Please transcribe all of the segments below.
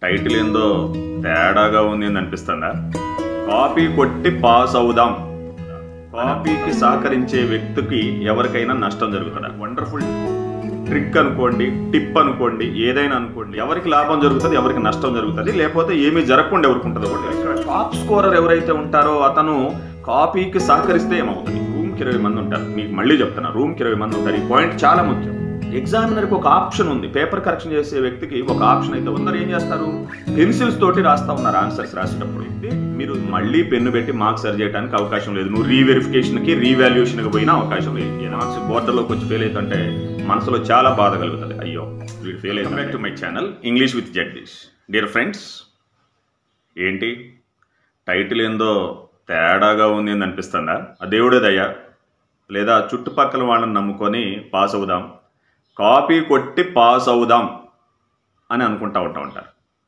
Title ఏందో తేడాగా ఉంది అని అనిపిస్తుందా కాపీ కొట్టి పాస్ అవుదాం కాపీకి సహకరించే వ్యక్తికి ఎవరికైనా నష్టం జరుగుతుందా వండర్ఫుల్ ట్రిక్ అనుకోండి టిప్ అనుకోండి ఏదైనా అనుకోండి ఎవరికి లాభం జరుగుతుంది ఎవరికి నష్టం జరుగుతుంది లేకపోతే ఏమీ జరగకుండా ఎవరికి ఉంటుంది ఒకటి ఇక్కడ టాప్ స్కోరర్ ఎవరైతే ఉంటారో అతను కాపీకి సహకరిస్తే ఏమవుతుంది రూమ్కి ఇరవై మంది ఉంటారు మీకు మళ్ళీ చెప్తున్నా రూమ్కి ఇరవై మంది ఉంటారు ఈ పాయింట్ చాలా ముఖ్యం ఎగ్జామినర్కి ఒక ఆప్షన్ ఉంది పేపర్ కరెక్షన్ చేసే వ్యక్తికి ఒక ఆప్షన్ అయితే ఉందరు ఏం చేస్తారు పెన్సిల్స్ తోటి రాస్తా ఉన్నారు ఆన్సర్స్ రాసేటప్పుడు అయితే మీరు మళ్ళీ పెన్ను పెట్టి మార్క్స్ సరి చేయడానికి అవకాశం లేదు నువ్వు రీవెరిఫికేషన్కి రీవాల్యుయేషన్కి పోయినా అవకాశం లేదు ఈ మార్క్స్ బోర్డర్లోకి వచ్చి ఫెయిల్ అవుతుంటే మనసులో చాలా బాధ కలుగుతుంది అయ్యో వీడు ఫెయిల్ అయితే back to my channel English with Jagadish dear friends ఏంటి టైటిల్ ఏందో తేడాగా ఉంది అని అనిపిస్తుందా ఆ దేవుడే దయ్యా లేదా చుట్టుపక్కల వాళ్ళని నమ్ముకొని పాస్ అవుదాం కాపీ కొట్టి పాస్ అవుదాం అని అనుకుంటా ఉంటా ఉంటారు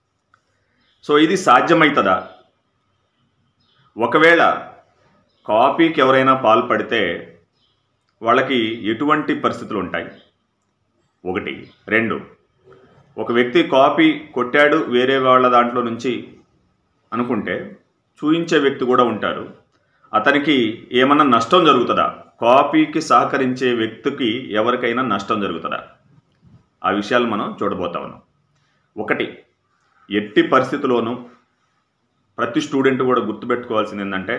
సో ఇది సాధ్యమవుతుందా ఒకవేళ కాపీకి ఎవరైనా పాల్పడితే వాళ్ళకి ఎటువంటి పరిస్థితులు ఉంటాయి ఒకటి రెండు ఒక వ్యక్తి కాపీ కొట్టాడు వేరే వాళ్ళ దాంట్లో నుంచి అనుకుంటే చూయించే వ్యక్తి కూడా ఉంటారు అతనికి ఏమన్నా నష్టం జరుగుతుందా కాపీకి సహకరించే వ్యక్తికి ఎవరికైనా నష్టం జరుగుతుందా ఆ విషయాలు మనం చూడబోతా ఉన్నాం ఒకటి ఎట్టి పరిస్థితిలోనూ ప్రతి స్టూడెంట్ కూడా గుర్తుపెట్టుకోవాల్సింది ఏంటంటే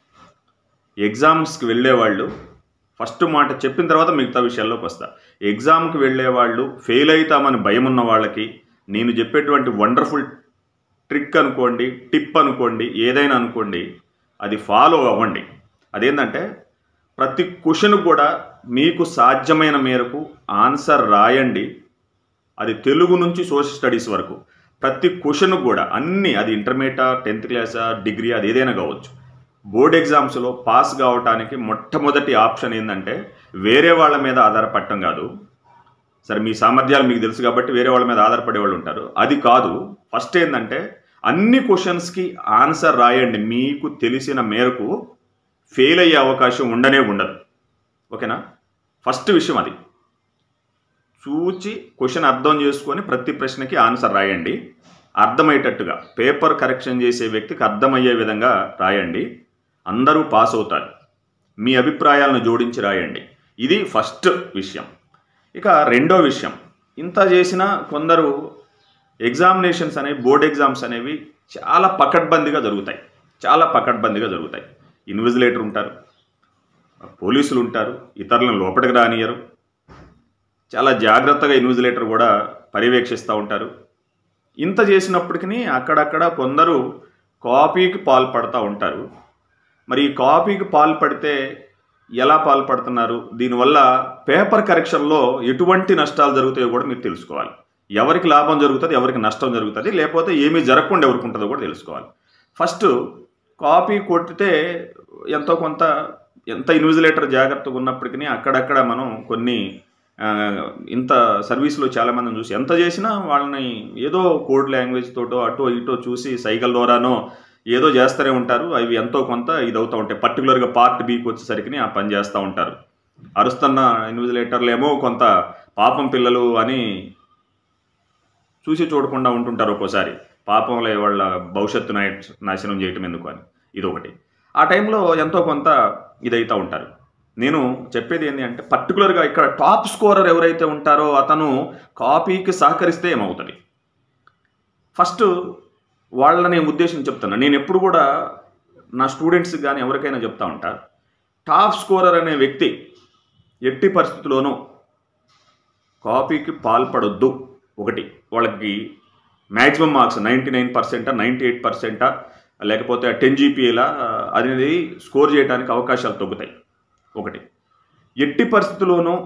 ఎగ్జామ్స్కి వెళ్ళేవాళ్ళు ఫస్ట్ మాట చెప్పిన తర్వాత మిగతా విషయాల్లోకి వస్తా ఎగ్జామ్కి వెళ్ళేవాళ్ళు ఫెయిల్ అవుతామని భయం ఉన్న వాళ్ళకి నేను చెప్పేటువంటి వండర్ఫుల్ ట్రిక్ అనుకోండి టిప్ అనుకోండి ఏదైనా అనుకోండి అది ఫాలో అవ్వండి అదేంటంటే ప్రతి క్వశ్చన్ కూడా మీకు సాధ్యమైన మేరకు ఆన్సర్ రాయండి అది తెలుగు నుంచి సోషల్ స్టడీస్ వరకు ప్రతి క్వశ్చన్ కూడా అన్ని అది ఇంటర్మీడియటా టెన్త్ క్లాసా డిగ్రీ అది ఏదైనా కావచ్చు బోర్డ్ ఎగ్జామ్స్లో పాస్ కావడానికి మొట్టమొదటి ఆప్షన్ ఏంటంటే వేరే వాళ్ళ మీద ఆధారపడటం కాదు సరే మీ సామర్థ్యాలు మీకు తెలుసు కాబట్టి వేరే వాళ్ళ మీద ఆధారపడే వాళ్ళు ఉంటారు అది కాదు ఫస్ట్ ఏంటంటే అన్ని క్వశ్చన్స్కి ఆన్సర్ రాయండి మీకు తెలిసిన మేరకు ఫెయిల్ అయ్యే అవకాశం ఉండనే ఉండదు ఓకేనా ఫస్ట్ విషయం అది చూచి క్వశ్చన్ అర్థం చేసుకొని ప్రతి ప్రశ్నకి ఆన్సర్ రాయండి అర్థమయ్యేటట్టుగా పేపర్ కరెక్షన్ చేసే వ్యక్తికి అర్థమయ్యే విధంగా రాయండి అందరూ పాస్ అవుతారు మీ అభిప్రాయాలను జోడించి రాయండి ఇది ఫస్ట్ విషయం ఇక రెండో విషయం ఇంత చేసినా కొందరు ఎగ్జామినేషన్స్ అనేవి బోర్డ్ ఎగ్జామ్స్ అనేవి చాలా పకడ్బందీగా జరుగుతాయి చాలా పకడ్బందీగా జరుగుతాయి ఇన్విజిలేటర్ ఉంటారు పోలీసులు ఉంటారు ఇతరులను లోపలికి రానియరు చాలా జాగ్రత్తగా ఇన్విజిలేటర్ కూడా పర్యవేక్షిస్తూ ఉంటారు ఇంత చేసినప్పటికీ అక్కడక్కడ కొందరు కాపీకి పాల్పడతా ఉంటారు మరి ఈ కాపీకి పాల్పడితే ఎలా పాల్పడుతున్నారు దీనివల్ల పేపర్ కరెక్షన్లో ఎటువంటి నష్టాలు జరుగుతాయో కూడా మీరు తెలుసుకోవాలి ఎవరికి లాభం జరుగుతుంది ఎవరికి నష్టం జరుగుతుంది లేకపోతే ఏమీ జరగకుండా ఎవరికి ఉంటుందో కూడా తెలుసుకోవాలి ఫస్ట్ కాపీ కొట్టితే ఎంతో కొంత ఎంత ఇన్విజిలేటర్ జాగ్రత్తగా ఉన్నప్పటికీ అక్కడక్కడ మనం కొన్ని ఆ, ఇంత సర్వీస్లో చాలామందిని చూసి ఎంత చేసినా వాళ్ళని ఏదో కోడ్ లాంగ్వేజ్ తోటో అటో ఇటో చూసి సైకిల్ ద్వారానో ఏదో చేస్తూనే ఉంటారు అవి ఎంతో కొంత ఇది అవుతూ ఉంటాయి పర్టికులర్గా పార్ట్ బీకి వచ్చేసరికి ఆ పని చేస్తూ ఉంటారు అరుస్తున్న ఇన్విజిలేటర్లు ఏమో కొంత పాపం పిల్లలు అని చూసి చూడకుండా ఉంటుంటారు ఒక్కోసారి పాపంలో వాళ్ళ భవిష్యత్తు నాయ- నాశనం చేయటం ఎందుకు అని ఇది ఒకటి ఆ టైంలో ఎంతో కొంత ఇదైతూ ఉంటారు నేను చెప్పేది ఏంటి అంటే పర్టికులర్గా ఇక్కడ టాప్ స్కోరర్ ఎవరైతే ఉంటారో అతను కాపీకి సహకరిస్తే ఏమవుతుంది ఫస్ట్ వాళ్ళని ఉద్దేశం చెప్తాను నేను ఎప్పుడు కూడా నా స్టూడెంట్స్కి కానీ ఎవరికైనా చెప్తా ఉంటా టాప్ స్కోరర్ అనే వ్యక్తి ఎట్టి పరిస్థితుల్లోనూ కాపీకి పాల్పడొద్దు ఒకటి వాళ్ళకి మ్యాక్సిమం మార్క్స్ నైంటీ నైన్ పర్సెంటా నైంటీ ఎయిట్ పర్సెంటా లేకపోతే టెన్ జీపీఏలా అనేది స్కోర్ చేయడానికి అవకాశాలు తగ్గుతాయి ఒకటి ఎట్టి పరిస్థితుల్లోనూ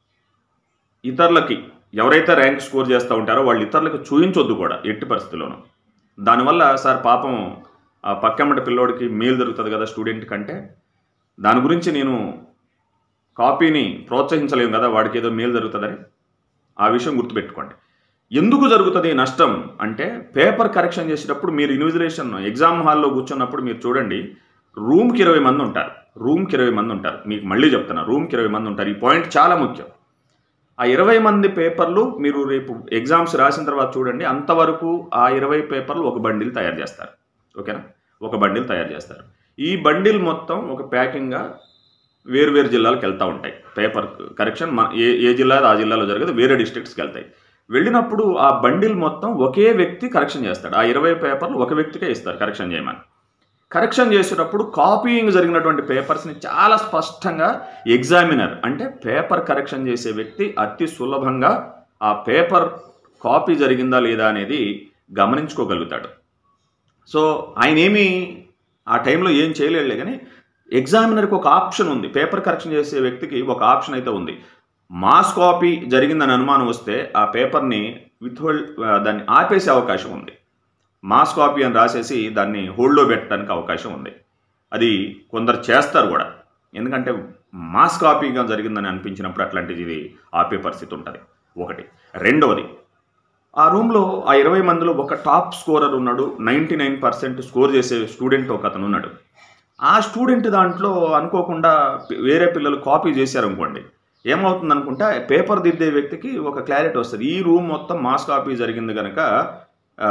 ఇతరులకి ఎవరైతే ర్యాంక్ స్కోర్ చేస్తూ ఉంటారో వాళ్ళు ఇతరులకు చూయించొద్దు కూడా ఎట్టి పరిస్థితుల్లోనూ దానివల్ల సార్ పాపం ఆ పక్కమ్మటి పిల్లోడికి మేలు జరుగుతుంది కదా స్టూడెంట్ కంటే దాని గురించి నేను కాపీని ప్రోత్సహించలేము కదా వాడికి ఏదో మేలు జరుగుతుందని ఆ విషయం గుర్తుపెట్టుకోండి ఎందుకు జరుగుతుంది నష్టం అంటే పేపర్ కరెక్షన్ చేసేటప్పుడు మీరు ఇన్విజిలేషన్ ఎగ్జామ్ హాల్లో కూర్చున్నప్పుడు మీరు చూడండి రూమ్కి ఇరవై మంది ఉంటారు రూమ్కి ఇరవై మంది ఉంటారు మీకు మళ్ళీ చెప్తున్నా రూమ్కి ఇరవై మంది ఉంటారు ఈ పాయింట్ చాలా ముఖ్యం ఆ ఇరవై మంది పేపర్లు మీరు రేపు ఎగ్జామ్స్ రాసిన తర్వాత చూడండి అంతవరకు ఆ ఇరవై పేపర్లు ఒక బండిల్ తయారు చేస్తారు ఓకేనా ఒక బండిల్ తయారు చేస్తారు ఈ బండిల్ మొత్తం ఒక ప్యాకింగ్గా వేరు వేరు జిల్లాలకు వెళ్తూ ఉంటాయి పేపర్ కరెక్షన్ మన ఏ ఏ జిల్లా ఆ జిల్లాలో జరగదు వేరే డిస్ట్రిక్ట్స్కి వెళ్తాయి వెళ్ళినప్పుడు ఆ బండిల్ మొత్తం ఒకే వ్యక్తి కరెక్షన్ చేస్తాడు ఆ ఇరవై పేపర్లు ఒక వ్యక్తికే ఇస్తారు కరెక్షన్ చేయమని కరెక్షన్ చేసేటప్పుడు కాపీయింగ్ జరిగినటువంటి పేపర్స్ని చాలా స్పష్టంగా ఎగ్జామినర్ అంటే పేపర్ కరెక్షన్ చేసే వ్యక్తి అతి సులభంగా ఆ పేపర్ కాపీ జరిగిందా లేదా అనేది గమనించుకోగలుగుతాడు సో ఆయన ఏమి ఆ టైంలో ఏం చేయలేడులే కానీ ఎగ్జామినర్కి ఒక ఆప్షన్ ఉంది పేపర్ కరెక్షన్ చేసే వ్యక్తికి ఒక ఆప్షన్ అయితే ఉంది మాస్ కాపీ జరిగిందని అనుమానం వస్తే ఆ పేపర్ని విత్హోల్డ్ దాన్ని ఆపేసే అవకాశం ఉంది మాస్ కాపీ అని రాసేసి దాన్ని హోల్డ్లో పెట్టడానికి అవకాశం ఉంది అది కొందరు చేస్తారు కూడా ఎందుకంటే మాస్ కాపీగా జరిగిందని అనిపించినప్పుడు అట్లాంటిది ఇది ఆపే పరిస్థితి ఉంటుంది ఒకటి రెండవది ఆ రూమ్లో ఆ ఇరవై మందిలో ఒక టాప్ స్కోరర్ ఉన్నాడు నైంటీ నైన్ పర్సెంట్ స్కోర్ చేసే స్టూడెంట్ ఒక అతను ఉన్నాడు ఆ స్టూడెంట్ దాంట్లో అనుకోకుండా వేరే పిల్లలు కాపీ చేశారనుకోండి ఏమవుతుంది అనుకుంటే పేపర్ దిద్దే వ్యక్తికి ఒక క్లారిటీ వస్తుంది ఈ రూమ్ మొత్తం మాస్ కాపీ జరిగింది కనుక ఆ,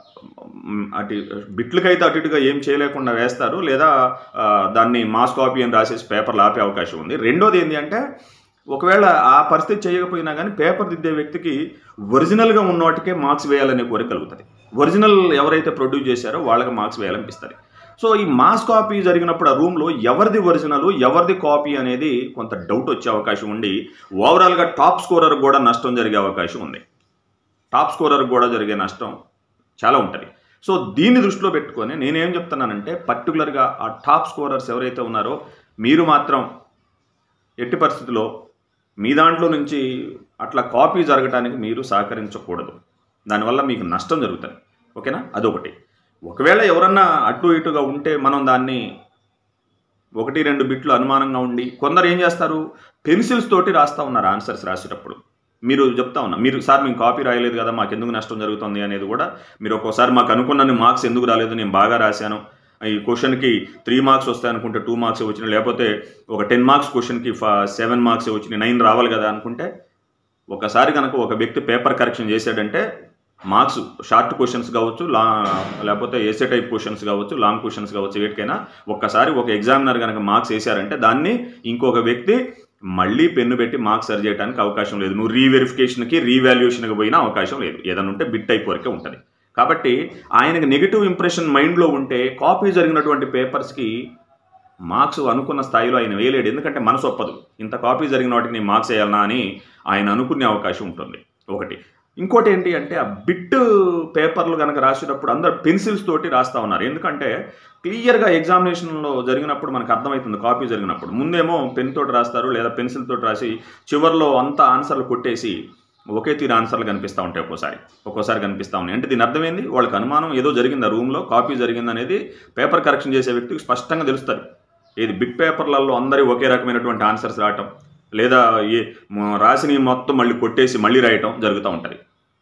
మ్, అటు బిట్లకైతే అటు ఇటుగా ఏం చేయలేకుండా వేస్తారు లేదా ఆ, దాన్ని మాస్ కాపీ అని రాసేసి పేపర్లు ఆపే అవకాశం ఉంది రెండోది ఏంటి అంటే ఒకవేళ ఆ పరిస్థితి చేయకపోయినా కానీ పేపర్ దిద్దే వ్యక్తికి ఒరిజినల్గా ఉన్న వాటికే మార్క్స్ వేయాలనే కోరిక కలుగుతుంది ఒరిజినల్ ఎవరైతే ప్రొడ్యూస్ చేశారో వాళ్ళకి మార్క్స్ వేయాలనిపిస్తుంది సో ఈ మాస్ కాపీ జరిగినప్పుడు ఆ రూమ్లో ఎవరిది ఒరిజినల్ ఎవరిది కాపీ అనేది కొంత డౌట్ వచ్చే అవకాశం ఉండి ఓవరాల్గా టాప్ స్కోరర్ కూడా నష్టం జరిగే అవకాశం ఉంది టాప్ స్కోరర్ కూడా జరిగే నష్టం చాలా ఉంటుంది సో దీన్ని దృష్టిలో పెట్టుకొని నేనేం చెప్తున్నానంటే పర్టికులర్గా ఆ టాప్ స్కోరర్స్ ఎవరైతే ఉన్నారో మీరు మాత్రం ఎట్టి పరిస్థితిలో మీ దాంట్లో నుంచి అట్లా కాపీ జరగడానికి మీరు సహకరించకూడదు దానివల్ల మీకు నష్టం జరుగుతుంది ఓకేనా అదొకటి ఒకవేళ ఎవరన్నా అటు ఇటుగా ఉంటే మనం దాన్ని ఒకటి రెండు బిట్లు అనుమానంగా ఉండి కొందరు ఏం చేస్తారు పెన్సిల్స్ తోటి రాస్తూ ఉన్నారు ఆన్సర్స్ రాసేటప్పుడు మీరు చెప్తా ఉన్నా మీరు సార్ మేము కాపీ రాయలేదు కదా మాకు ఎందుకు నష్టం జరుగుతుంది అనేది కూడా మీరు ఒక్కోసారి మాకు అనుకున్న మార్క్స్ ఎందుకు రాలేదు నేను బాగా రాశాను ఈ క్వశ్చన్కి త్రీ మార్క్స్ వస్తాయి అనుకుంటే టూ మార్క్స్ వచ్చినాయి లేకపోతే ఒక టెన్ మార్క్స్ క్వశ్చన్కి సెవెన్ మార్క్స్ వచ్చినాయి నైన్ రావాలి కదా అనుకుంటే ఒకసారి కనుక ఒక వ్యక్తి పేపర్ కరెక్షన్ చేశాడంటే మార్క్స్ షార్ట్ క్వశ్చన్స్ కావచ్చు లా లేకపోతే ఏసే టైప్ క్వశ్చన్స్ కావచ్చు లాంగ్ క్వశ్చన్స్ కావచ్చు వీటికైనా ఒక్కసారి ఒక ఎగ్జామినర్ కనుక మార్క్స్ వేశారంటే దాన్ని ఇంకొక వ్యక్తి మళ్ళీ పెన్ను పెట్టి మార్క్స్ సరి చేయడానికి అవకాశం లేదు నువ్వు రీవెరిఫికేషన్కి రీవాల్యుయేషన్కి పోయినా అవకాశం లేదు ఏదైనా ఉంటే బిట్ టైప్ వరకే ఉంటుంది కాబట్టి ఆయనకి నెగిటివ్ ఇంప్రెషన్ మైండ్లో ఉంటే కాపీ జరిగినటువంటి పేపర్స్కి మార్క్స్ అనుకున్న స్థాయిలో ఆయన వేయలేడు ఎందుకంటే మనసు ఒప్పదు ఇంత కాపీ జరిగిన వాటికి నేను మార్క్స్ వేయాలనా అని ఆయన అనుకునే అవకాశం ఉంటుంది ఒకటి ఇంకోటి ఏంటి అంటే ఆ బిట్ పేపర్లు కనుక రాసేటప్పుడు అందరు పెన్సిల్స్ తోటి రాస్తా ఉన్నారు ఎందుకంటే క్లియర్గా ఎగ్జామినేషన్లో జరిగినప్పుడు మనకు అర్థమవుతుంది కాపీ జరిగినప్పుడు ముందేమో పెన్ తోటి రాస్తారు లేదా పెన్సిల్ తోటి రాసి చివరిలో అంతా ఆన్సర్లు కొట్టేసి ఒకే తీరు ఆన్సర్లు కనిపిస్తూ ఉంటాయి ఒక్కోసారి ఒక్కోసారి కనిపిస్తూ ఉన్నాయి అంటే దీని అర్థం ఏంది వాళ్ళకి అనుమానం ఏదో జరిగింది ఆ రూమ్లో కాపీ జరిగింది అనేది పేపర్ కరెక్షన్ చేసే వ్యక్తికి స్పష్టంగా తెలుస్తుంది ఏది బిట్ పేపర్లలో అందరి ఒకే రకమైనటువంటి ఆన్సర్స్ రాయటం లేదా ఏ మ- రాసినవి మొత్తం మళ్ళీ కొట్టేసి మళ్ళీ రాయటం జరుగుతూ ఉంటుంది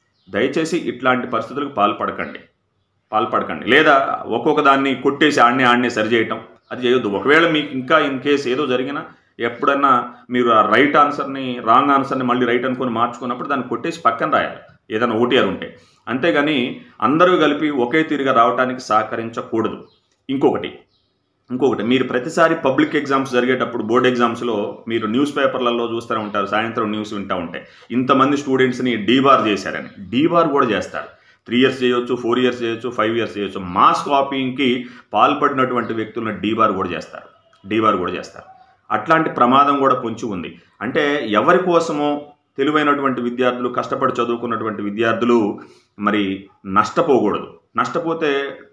దయచేసి ఇట్లాంటి పరిస్థితులకు పాల్పడకండి పాల్పడకండి లేదా ఒక్కొక్క దాన్ని కొట్టేసి ఆడనే ఆడనే సరి చేయటం అది చేయొద్దు ఒకవేళ మీకు ఇంకా ఇన్ కేస్ ఏదో జరిగినా ఎప్పుడన్నా మీరు ఆ రైట్ ఆన్సర్ని రాంగ్ ఆన్సర్ని మళ్ళీ రైట్ అనుకొని మార్చుకున్నప్పుడు దాన్ని కొట్టేసి పక్కన రాయాలి ఏదైనా ఓటీఆర్ ఉంటే అంతేగాని అందరూ కలిపి ఒకే తీరుగా రావడానికి సహకరించకూడదు ఇంకొకటి ఇంకొకటి మీరు ప్రతిసారి పబ్లిక్ ఎగ్జామ్స్ జరిగేటప్పుడు బోర్డ్ ఎగ్జామ్స్లో మీరు న్యూస్ పేపర్లలో చూస్తూనే ఉంటారు సాయంత్రం న్యూస్ వింటూ ఉంటే ఇంతమంది స్టూడెంట్స్ని డీబార్ చేశారని డీబార్ కూడా చేస్తారు త్రీ ఇయర్స్ చేయొచ్చు ఫోర్ ఇయర్స్ చేయొచ్చు ఫైవ్ ఇయర్స్ చేయొచ్చు మాస్ కాపీయింగ్కి పాల్పడినటువంటి వ్యక్తులను డీబార్ కూడా చేస్తారు డీబార్ కూడా చేస్తారు అట్లాంటి ప్రమాదం కూడా పొంచి ఉంది అంటే ఎవరి కోసమో తెలివైనటువంటి విద్యార్థులు కష్టపడి చదువుకున్నటువంటి విద్యార్థులు మరి నష్టపోకూడదు నష్టపోతే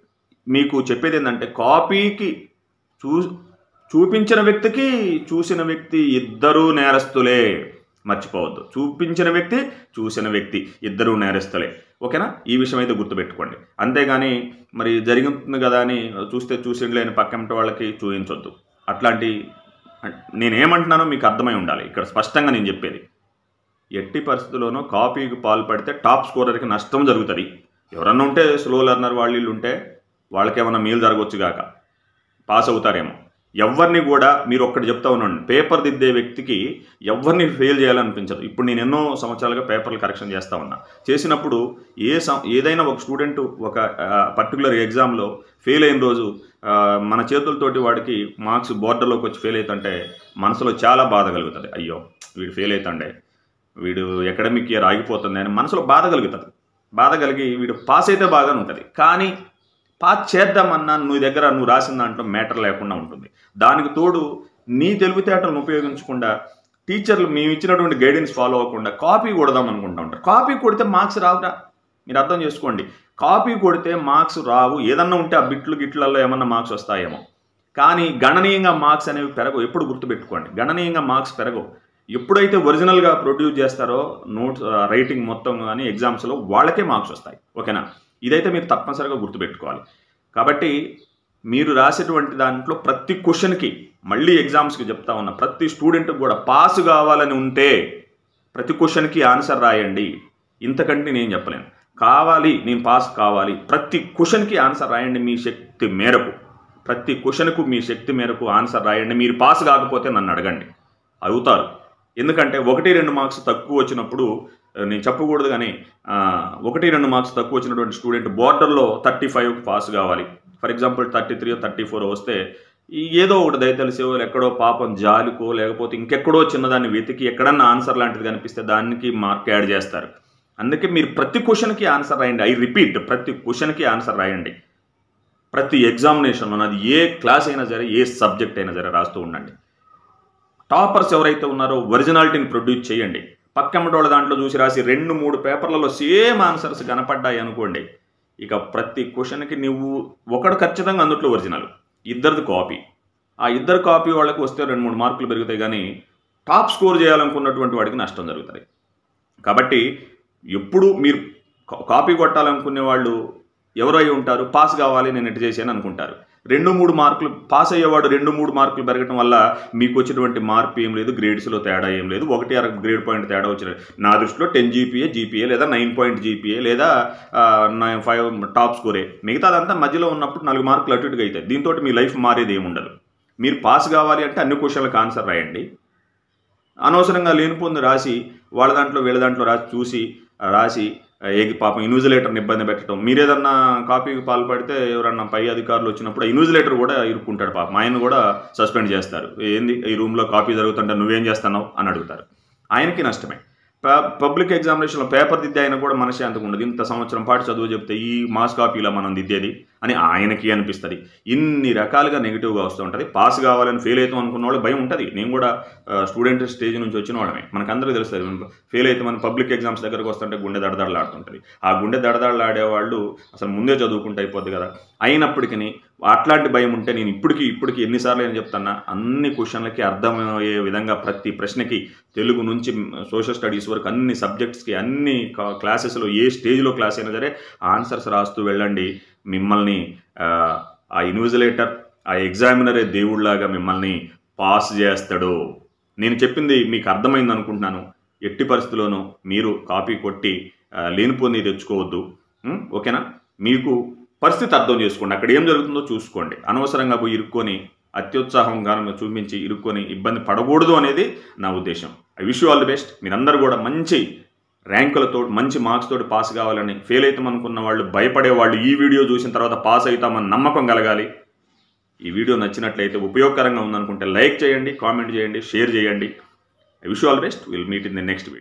మీకు చెప్పేది ఏంటంటే కాపీకి చూ చూపించిన వ్యక్తికి చూసిన వ్యక్తి ఇద్దరూ నేరస్తులే మర్చిపోవద్దు చూపించిన వ్యక్తి చూసిన వ్యక్తి ఇద్దరూ నేరస్తులే ఓకేనా ఈ విషయం అయితే గుర్తుపెట్టుకోండి అంతేగాని మరి జరుగుతుంది కదా అని చూస్తే చూసి లేని పక్కంటి వాళ్ళకి చూపించొద్దు అట్లాంటి నేనేమంటున్నానో మీకు అర్థమై ఉండాలి ఇక్కడ స్పష్టంగా నేను చెప్పేది ఎట్టి పరిస్థితుల్లోనూ కాపీకి పాల్పడితే టాప్ స్కోరర్కి నష్టం జరుగుతుంది ఎవరన్నా ఉంటే స్లో లెర్నర్ వాళ్ళు వీళ్ళు ఉంటే వాళ్ళకేమన్నా మేలు జరగవచ్చు గాక పాస్ అవుతారేమో ఎవరిని కూడా మీరు ఒక్కటి చెప్తా ఉన్నాను పేపర్ దిద్దే వ్యక్తికి ఎవరిని ఫెయిల్ చేయాలనిపించదు ఇప్పుడు నేను ఎన్నో సంవత్సరాలుగా పేపర్లు కరెక్షన్ చేస్తా ఉన్నా చేసినప్పుడు ఏ సం ఏదైనా ఒక స్టూడెంట్ ఒక పర్టికులర్ ఎగ్జామ్లో ఫెయిల్ అయిన రోజు ఆ, మన చేతులతోటి వాడికి మార్క్స్ బోర్డర్లోకి వచ్చి ఫెయిల్ అవుతుంటే మనసులో చాలా బాధ కలుగుతుంది అయ్యో వీడు ఫెయిల్ అవుతుండే వీడు అకాడమిక్ ఇయర్ ఆగిపోతుంది అని మనసులో బాధ కలుగుతుంది బాధ కలిగి వీడు పాస్ అయితే బాగానే ఉంటుంది కానీ పాస్ చేద్దామన్నా నువ్వు దగ్గర నువ్వు రాసిన దాంట్లో మ్యాటర్ లేకుండా ఉంటుంది దానికి తోడు నీ తెలివితేటలను ఉపయోగించకుండా టీచర్లు మేము ఇచ్చినటువంటి గైడెన్స్ ఫాలో అవ్వకుండా కాపీ కొడదాం అనుకుంటా ఉంటారు కాపీ కొడితే మార్క్స్ రావురా మీరు అర్థం చేసుకోండి కాపీ కొడితే మార్క్స్ రావు ఏదన్నా ఉంటే ఆ బిట్లు గిట్లలో ఏమన్నా మార్క్స్ వస్తాయేమో కానీ గణనీయంగా మార్క్స్ అనేవి పెరగవు ఎప్పుడు గుర్తుపెట్టుకోండి గణనీయంగా మార్క్స్ పెరగవు ఎప్పుడైతే ఒరిజినల్గా ప్రొడ్యూస్ చేస్తారో నోట్స్ రైటింగ్ మొత్తం కానీ ఎగ్జామ్స్లో వాళ్ళకే మార్క్స్ వస్తాయి ఓకేనా ఇదైతే మీరు తప్పనిసరిగా గుర్తుపెట్టుకోవాలి కాబట్టి మీరు రాసేటువంటి దాంట్లో ప్రతి క్వశ్చన్కి మళ్ళీ ఎగ్జామ్స్కి చెప్తా ఉన్నా ప్రతి స్టూడెంట్కి కూడా పాస్ కావాలని ఉంటే ప్రతి క్వశ్చన్కి ఆన్సర్ రాయండి ఇంతకంటే నేను చెప్పలేను కావాలి నేను పాస్ కావాలి ప్రతి క్వశ్చన్కి ఆన్సర్ రాయండి మీ శక్తి మేరకు ప్రతి క్వశ్చన్కు మీ శక్తి మేరకు ఆన్సర్ రాయండి మీరు పాస్ కాకపోతే నన్ను అడగండి అవుతారు ఎందుకంటే ఒకటి రెండు మార్క్స్ తక్కువ వచ్చినప్పుడు ఆ, నేను చెప్పకూడదు కానీ ఆ, ఒకటి రెండు మార్క్స్ తక్కువ వచ్చినటువంటి స్టూడెంట్ బోర్డర్లో థర్టీ ఫైవ్ పాస్ కావాలి for example thirty three thirty four వస్తే ఈ ఏదో ఒకటి దయతలిసో ఎక్కడో పాపం జాలికో లేకపోతే ఇంకెక్కడో చిన్నదాన్ని వెతికి ఎక్కడన్నా ఆన్సర్ లాంటిది కనిపిస్తే దానికి మార్క్ యాడ్ చేస్తారు అందుకే మీరు ప్రతి క్వశ్చన్కి ఆన్సర్ రాయండి ఐ రిపీట్ ప్రతి క్వశ్చన్కి ఆన్సర్ రాయండి ప్రతి ఎగ్జామినేషన్లో అది ఏ క్లాస్ అయినా సరే ఏ సబ్జెక్ట్ అయినా సరే రాస్తూ ఉండండి టాపర్స్ ఎవరైతే ఉన్నారో ఒరిజినాలిటీని ప్రొడ్యూస్ చేయండి పక్కమ్మటి వాళ్ళ దాంట్లో చూసి రాసి రెండు మూడు పేపర్లలో సేమ్ ఆన్సర్స్ కనపడ్డాయి అనుకోండి ఇక ప్రతి క్వశ్చన్కి నువ్వు ఒకడు ఖచ్చితంగా అందుట్లో ఒరిజినల్ ఇద్దరిది కాపీ ఆ ఇద్దరు కాపీ వాళ్ళకి వస్తే రెండు మూడు మార్కులు పెరుగుతాయి కానీ టాప్ స్కోర్ చేయాలనుకున్నటువంటి వాడికి నష్టం జరుగుతుంది కాబట్టి ఎప్పుడు మీరు కా- కాపీ కొట్టాలనుకునే వాళ్ళు ఎవరు అయి ఉంటారు పాస్ కావాలి నేను ఎటు చేశాను అనుకుంటారు రెండు మూడు మార్కులు పాస్ అయ్యేవాడు రెండు మూడు మార్కులు పెరగడం వల్ల మీకు వచ్చేటువంటి మార్పు ఏం లేదు గ్రేడ్స్లో తేడా ఏం లేదు ఒకటి అర గ్రేడ్ పాయింట్ తేడా వచ్చిన నా దృష్టిలో టెన్ జీపీఏ జీపీఏ లేదా నైన్ పాయింట్ జీపీఏ లేదా నైన్ ఫైవ్ టాప్ స్కోరే మిగతాదంతా మధ్యలో ఉన్నప్పుడు నాలుగు మార్కులు అటు ఇటుగా అవుతాయి దీంతో మీ లైఫ్ మారేది ఏముండదు మీరు పాస్ కావాలి అంటే అన్ని క్వశ్చన్లకు ఆన్సర్ రాయండి అనవసరంగా లేనిపోంది రాసి వాళ్ళ దాంట్లో వీళ్ళ దాంట్లో రాసి చూసి ఆ, రాసి ఆ, ఏ పాపం ఇన్విజిలేటర్ని ఇబ్బంది పెట్టడం మీరేదన్నా కాపీకి పాల్పడితే ఎవరన్నా పై అధికారులు వచ్చినప్పుడు ఇన్విజిలేటర్ కూడా ఇరుక్కుంటాడు పాపం ఆయన కూడా సస్పెండ్ చేస్తారు ఏంది ఈ రూమ్లో కాపీ జరుగుతుంటే నువ్వేం చేస్తున్నావు అని అడుగుతారు ఆయనకి నష్టమే ప- పబ్లిక్ ఎగ్జామినేషన్లో పేపర్ దిద్దే ఆయన కూడా మనశ్శాంతిగా ఉండదు ఇంత సంవత్సరం పాటు చదువు చెప్తే ఈ మాస్ కాపీలో మనం దిద్దేది అని ఆయనకి అనిపిస్తుంది ఇన్ని రకాలుగా నెగిటివ్గా వస్తూ ఉంటుంది పాస్ కావాలని ఫెయిల్ అవుతాం అనుకున్న వాళ్ళు భయం ఉంటుంది నేను కూడా స్టూడెంట్ స్టేజ్ నుంచి వచ్చిన వాళ్ళమే మనకందరికీ తెలుస్తుంది ఫెయిల్ అయితే మన పబ్లిక్ ఎగ్జామ్స్ దగ్గరకు వస్తుంటే గుండె దడదడలాడుతుంటుంది ఆ గుండె దడదడలాడే వాళ్ళు అసలు ముందే చదువుకుంటే అయిపోద్ది కదా అయినప్పటికీ అట్లాంటి భయం ఉంటే నేను ఇప్పటికి ఇప్పటికి ఎన్నిసార్లు నేను చెప్తానా అన్ని క్వశ్చన్లకి అర్థమయ్యే విధంగా ప్రతి ప్రశ్నకి తెలుగు నుంచి సోషల్ స్టడీస్ వరకు అన్ని సబ్జెక్ట్స్కి అన్ని క్లాసెస్లో ఏ స్టేజ్లో క్లాస్ అయినా సరే ఆన్సర్స్ రాస్తూ వెళ్ళండి మిమ్మల్ని ఆ, ఆ ఇన్విజిలేటర్ ఆ ఎగ్జామినరే దేవుళ్లాగా మిమ్మల్ని పాస్ చేస్తాడు నేను చెప్పింది మీకు అర్థమైంది అనుకుంటున్నాను ఎట్టి పరిస్థితుల్లోనూ మీరు కాపీ కొట్టి ఆ, లేనిపోని తెచ్చుకోవద్దు ఉం? ఓకేనా మీకు పరిస్థితి అర్థం చేసుకోండి అక్కడ ఏం జరుగుతుందో చూసుకోండి అనవసరంగా పోయి ఇరుక్కొని అత్యుత్సాహంగా చూపించి ఇరుక్కొని ఇబ్బంది పడకూడదు అనేది నా ఉద్దేశం I wish all the best మీరందరూ కూడా మంచి ర్యాంకులతో మంచి మార్క్స్ తోటి పాస్ కావాలని ఫెయిల్ అవుతాం అనుకున్న వాళ్ళు భయపడే వాళ్ళు ఈ వీడియో చూసిన తర్వాత పాస్ అవుతామని నమ్మకం కలగాలి ఈ వీడియో నచ్చినట్లయితే ఉపయోగకరంగా ఉందనుకుంటే లైక్ చేయండి కామెంట్ చేయండి షేర్ చేయండి I wish all best will meet in the next video